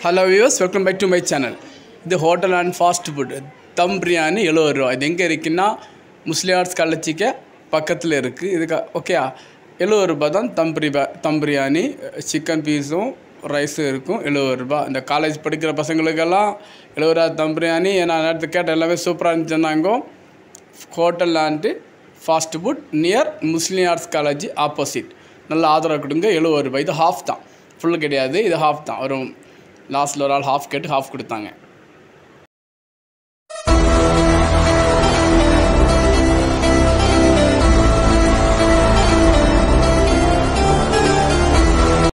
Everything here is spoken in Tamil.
hello views welcome back to my channel இது hotel and fast food dum biryani எழுபது ரூபா இது எங்கே இருக்குன்னா முஸ்லிம் ஆர்ட்ஸ் கள்ளச்சிக்க பக்கத்தில் இருக்குது இதுக்கு ஓகே எழுபது ரூபா தான் தம் பிரியா தம் பிரியாணி சிக்கன் பீஸும் ரைஸும் இருக்கும் எழுபது ரூபா இந்த காலேஜ் படிக்கிற பசங்களுக்கெல்லாம் எழுபது ரூபா தம் பிரியாணி நான் நேரத்து கேட்ட எல்லாமே சூப்பராக இருந்துச்சுன்னாங்க hotel and fast food near Muslim arts college opposite நல்ல ஆதரவு கொடுங்க எழுபது ரூபாய் இது ஹாஃப் தான் ஃபுல்லு கிடையாது இது ஹாஃப் தான் ஒரு லாஸ்ட்டில் ஒரு ஆள் ஹாஃப் கேட்டு ஹாஃப் கொடுத்தாங்க